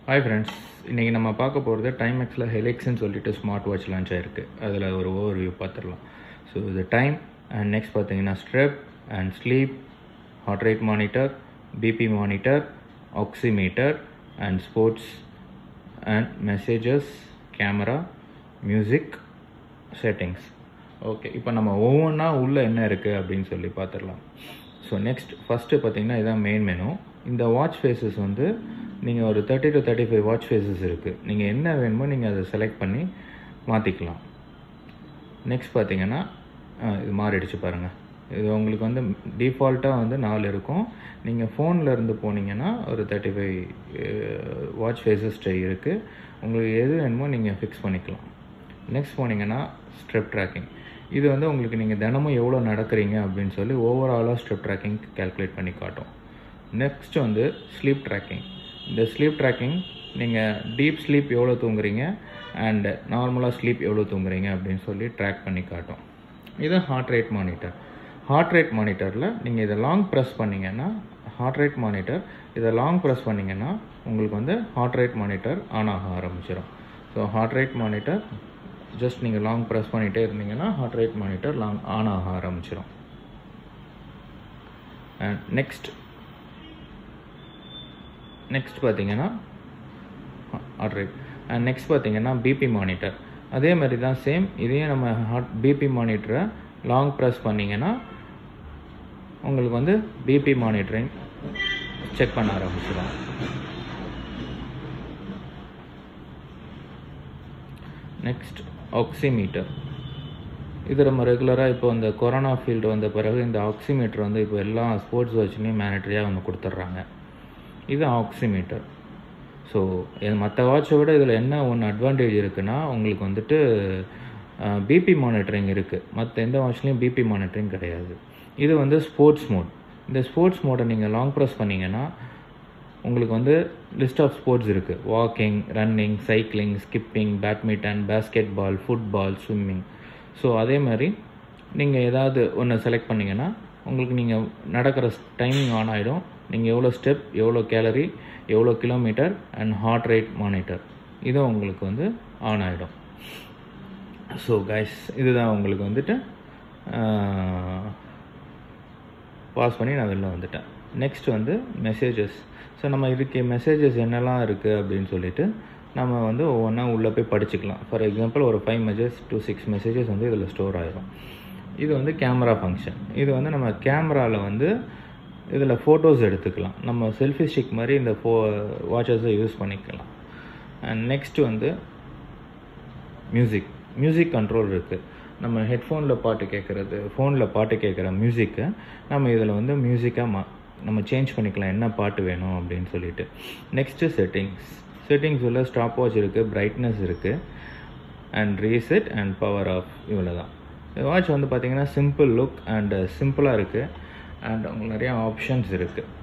hi friends இன்றைக்கி நம்ம பார்க்க போகிறது டைமெக்ஸில் ஹெலிக்ஸ்னு சொல்லிட்டு ஸ்மார்ட் வாட்ச் லான்ச் ஆயிருக்கு அதில் ஒரு ஓவர் வியூ பார்த்துடலாம் ஸோ இது டைம் அண்ட் நெக்ஸ்ட் பார்த்தீங்கன்னா step and sleep heart rate monitor BP monitor oximeter and sports and messages camera music settings okay இப்போ நம்ம ஒவ்வொன்றா உள்ளே என்ன இருக்குது அப்படின்னு சொல்லி பார்த்துடலாம் ஸோ நெக்ஸ்ட் ஃபஸ்ட்டு பார்த்தீங்கன்னா இதான் மெயின் மெனு இந்த வாட்ச் ஃபேஸஸ் வந்து நீங்கள் ஒரு thirty to thirty five watch faces இருக்குது நீங்கள் என்ன வேணுமோ நீங்கள் அதை செலக்ட் பண்ணி மாற்றிக்கலாம் நெக்ஸ்ட் பார்த்தீங்கன்னா ஆ, இது மாறிடுச்சு பாருங்கள் இது உங்களுக்கு வந்து டிஃபால்ட்டாக வந்து நாலு இருக்கும் நீங்கள் ஃபோனில் இருந்து போனீங்கன்னா ஒரு தேர்ட்டி ஃபைவ் வாட்ச் ஃபேஸஸ் இருக்குது உங்களுக்கு எது வேணுமோ நீங்கள் ஃபிக்ஸ் பண்ணிக்கலாம் நெக்ஸ்ட் போனீங்கன்னா ஸ்ட்ரெப் ட்ராக்கிங் இது வந்து உங்களுக்கு நீங்கள் தினமும் எவ்வளோ நடக்கிறீங்க அப்படின்னு சொல்லி ஓவராலாக ஸ்ட்ரெப் ட்ராக்கிங் கால்குலேட் பண்ணி காட்டும் நெக்ஸ்ட் வந்து ஸ்லீப் ட்ராக்கிங் இந்த ஸ்லீப் ட்ராக்கிங் நீங்கள் டீப் ஸ்லீப் எவ்வளோ தூங்குறீங்க அண்ட் நார்மலாக ஸ்லீப் எவ்வளோ தூங்குறீங்க அப்படின்னு சொல்லி ட்ராக் பண்ணி காட்டும் இது heart rate monitor heart rate மானிட்டரில் நீங்கள் இதை லாங் ப்ரெஸ் பண்ணீங்கன்னா ஹார்ட் ரேட் மானிட்டர் இதை லாங் ப்ரெஸ் பண்ணீங்கன்னா உங்களுக்கு வந்து ஹார்ட் ரேட் மானிட்டர் ஆன் ஆக ஆரம்பிச்சிடும் so heart rate monitor just நீங்கள் லாங் ப்ரெஸ் பண்ணிகிட்டே இருந்தீங்கன்னா heart rate monitor long on ஆக ஆரம்பிச்சிடும் அண்ட் நெக்ஸ்ட் நெக்ஸ்ட் பார்த்தீங்கன்னா ஹார்ட் ரேட் அண்ட் நெக்ஸ்ட் பார்த்தீங்கன்னா பிபி மானிட்டர் அதே மாதிரி தான் சேம் இதையும் நம்ம ஹார்ட் பிபி மானிட்டரை லாங் ப்ரெஸ் பண்ணிங்கன்னா உங்களுக்கு வந்து பிபி மானிட்டரிங் செக் பண்ண ஆரம்பிச்சிடும் நெக்ஸ்ட் ஆக்சிமீட்டர் இது நம்ம ரெகுலராக இப்போ இந்த கொரோனா ஃபீல்டு வந்த பிறகு இந்த ஆக்சிமீட்டர் வந்து இப்போ எல்லா ஸ்போர்ட்ஸ் வாட்ச்லேயும் மேனட்ரியாக ஒன்று கொடுத்துட்றாங்க இது ஆக்சிமீட்டர் ஸோ இது மற்ற வாட்சை விட இதில் என்ன ஒன்று அட்வான்டேஜ் இருக்குன்னா உங்களுக்கு வந்துட்டு பிபி மானிட்டரிங் இருக்குது மற்ற எந்த வாட்ச்லேயும் பிபி மானிட்டரிங் கிடையாது இது வந்து ஸ்போர்ட்ஸ் மோட் இந்த ஸ்போர்ட்ஸ் மோடை நீங்கள் லாங் ப்ரெஸ் பண்ணீங்கன்னா உங்களுக்கு வந்து லிஸ்ட் ஆஃப் ஸ்போர்ட்ஸ் இருக்குது walking running cycling skipping badminton basket ball football swimming so அதே மாதிரி நீங்கள் ஏதாவது ஒன்று செலக்ட் பண்ணிங்கன்னா உங்களுக்கு நீங்கள் நடக்கிற டைமிங் ஆன் ஆகிடும் நீங்கள் எவ்வளோ ஸ்டெப் எவ்வளோ கேலரி எவ்வளோ kilometre and heart rate monitor இதுவும் உங்களுக்கு வந்து ஆன் ஆகிடும் ஸோ கைஸ் இதுதான் உங்களுக்கு வந்துட்டு பாஸ் பண்ணி நான் வெளில வந்துட்டேன் நெக்ஸ்ட் வந்து மெசேஜஸ் ஸோ நம்ம இதுக்கு மெசேஜஸ் என்னெல்லாம் இருக்குது அப்படின்னு சொல்லிட்டு நம்ம வந்து ஒவ்வொன்றா உள்ளே போய் படிச்சுக்கலாம் ஃபார் எக்ஸாம்பிள் ஒரு five message to six messages வந்து இதில் ஸ்டோர் ஆயிரும் இது வந்து கேமரா ஃபங்க்ஷன் இது வந்து நம்ம கேமராவில் வந்து இதில் ஃபோட்டோஸ் எடுத்துக்கலாம் நம்ம செல்ஃபி ஸ்டிக் மாதிரி இந்த ஃபோ வாட்சஸை யூஸ் பண்ணிக்கலாம் அண்ட் நெக்ஸ்ட் வந்து மியூசிக் மியூசிக் கண்ட்ரோல் இருக்குது நம்ம ஹெட்ஃபோனில் பாட்டு கேட்குறது ஃபோனில் பாட்டு கேட்குற மியூசிக்கை நம்ம இதில் வந்து மியூசிக்காக மா நம்ம சேஞ்ச் பண்ணிக்கலாம் என்ன பாட்டு வேணும் அப்படின்னு சொல்லிட்டு நெக்ஸ்ட்டு செட்டிங்ஸ் செட்டிங்ஸ் உள்ள ஸ்டாப் வாட்ச் இருக்குது பிரைட்னஸ் இருக்குது and reset and power off இவ்வளோ தான் வாட்ச் வந்து பார்த்திங்கன்னா சிம்பிள் லுக் அண்ட் சிம்பிளாக இருக்குது அண்ட் உங்களுக்கு நிறையா ஆப்ஷன்ஸ் இருக்குது